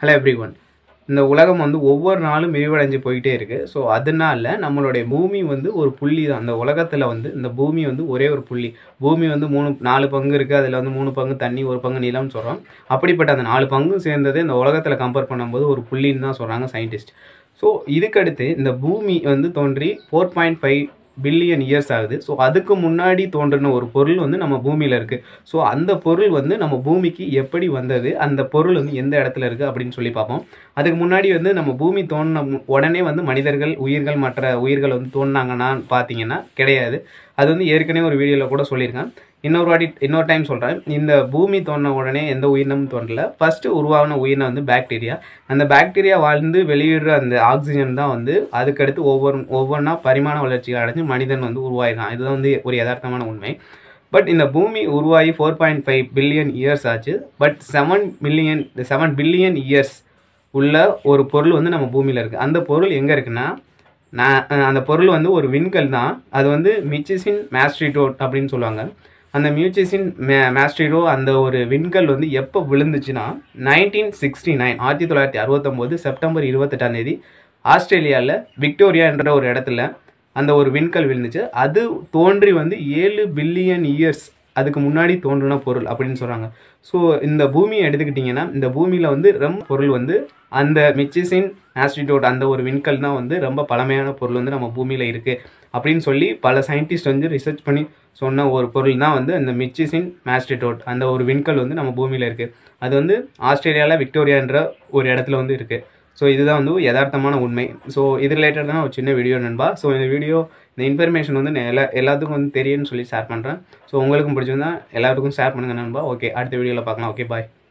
hello every one இந்த உலகம் வந்து ஒவ்வொரு நாளும் விரிவடைஞ்சு போயிட்டே இருக்குது ஸோ அதனால நம்மளுடைய பூமி வந்து ஒரு புள்ளி தான் அந்த உலகத்தில் வந்து இந்த பூமி வந்து ஒரே ஒரு புள்ளி பூமி வந்து மூணு நாலு பங்கு இருக்குது அதில் வந்து மூணு பங்கு தண்ணி ஒரு பங்கு நிலம்னு சொல்கிறோம் அப்படிப்பட்ட அந்த நாலு பங்கும் சேர்ந்தது இந்த உலகத்தில் கம்பேர் பண்ணும்போது ஒரு புள்ளின்னு தான் சொல்கிறாங்க சயின்டிஸ்ட் ஸோ இதுக்கடுத்து இந்த பூமி வந்து தோன்றி four point five billion years ஆகுது ஸோ அதுக்கு முன்னாடி தோன்றின ஒரு பொருள் வந்து நம்ம பூமியில் இருக்குது ஸோ அந்த பொருள் வந்து நம்ம பூமிக்கு எப்படி வந்தது அந்த பொருள் வந்து எந்த இடத்துல இருக்குது அப்படின்னு சொல்லி பார்ப்போம் அதுக்கு முன்னாடி வந்து நம்ம பூமி தோணின மு- உடனே வந்து மனிதர்கள் உயிர்கள் மற்ற உயிர்கள் வந்து தோணுனாங்கன்னா பார்த்தீங்கன்னா கிடையாது அது வந்து ஏற்கனவே ஒரு வீடியோவில் கூட சொல்லியிருக்கேன் இன்னொரு வாட்டி இன்னொரு டைம் சொல்கிறேன் இந்த பூமி தோணின உடனே எந்த உயிரினமும் தோன்றல ஃபஸ்ட்டு உருவாகின உயிரினம் வந்து பாக்டீரியா அந்த பாக்டீரியா வாழ்ந்து வெளியிடுற அந்த ஆக்சிஜன் தான் வந்து அதுக்கடுத்து ஒவ்வொரு ஒவ்வொன்றா பரிமாண வளர்ச்சி அடைஞ்சு மனிதன் வந்து உருவாயிருக்கான் இதுதான் வந்து ஒரு யதார்த்தமான உண்மை பட் இந்த பூமி உருவாகி four point five billion years ஆச்சு but seven million seven billion years உள்ள ஒரு பொருள் வந்து நம்ம பூமியில் இருக்குது அந்த பொருள் எங்கே இருக்குன்னா நான் அஹ் அந்த பொருள் வந்து ஒரு விண்கல் தான் அது வந்து மிச்சிசின் மேஸ்ட்ரிடோட் அப்படின்னு சொல்லுவாங்க அந்த மியூச்சிசின் மே மேஸ்ட்ரிடோ அந்த ஒரு விண்கல் வந்து எப்போ விழுந்துச்சுன்னா நைன்டீன் சிக்ஸ்டி நைன் ஆயிரத்தி தொள்ளாயிரத்தி அறுபத்தொம்போது செப்டம்பர் இருபத்தெட்டாம் தேதி ஆஸ்திரேலியாவில் விக்டோரியா என்ற ஒரு இடத்துல அந்த ஒரு விண்கல் விழுந்துச்சு அது தோன்றி வந்து ஏழு பில்லியன் இயர்ஸ் அதுக்கு முன்னாடி தோன்றின பொருள் அப்படின்னு சொல்கிறாங்க ஸோ இந்த பூமியை எடுத்துக்கிட்டிங்கன்னா இந்த பூமியில் வந்து ரொம்ப பொருள் வந்து அந்த மிச்சிசின் ஆஸ்டிடியூட் அந்த ஒரு விண்கல் தான் வந்து ரொம்ப பழமையான பொருள் வந்து நம்ம பூமியில் இருக்குது அப்படின்னு சொல்லி பல சயின்டிஸ்ட் வந்து ரிசர்ச் பண்ணி சொன்ன ஒரு பொருள் தான் வந்து அந்த மிச்சிசின் மாஸ்டிடோட் அந்த ஒரு விண்கல் வந்து நம்ம பூமியில் இருக்குது அது வந்து ஆஸ்திரேலியாவில் விக்டோரியான்ற ஒரு இடத்துல வந்து இருக்குது ஸோ இதுதான் வந்து யதார்த்தமான உண்மை ஸோ இது ரிலேட்டட் தான் ஒரு சின்ன வீடியோ நண்பா ஸோ இந்த வீடியோ இந்த இன்ஃபர்மேஷன் வந்து நான் எல்லா எல்லாத்துக்கும் வந்து தெரியும்னு சொல்லி ஷேர் பண்ணுறேன் ஸோ உங்களுக்கும் பிடிச்சிருந்தா எல்லாத்துக்கும் ஷேர் பண்ணுங்கள் நண்பா ஓகே அடுத்த வீடியோவில் பார்க்கலாம் ஓகே பாய்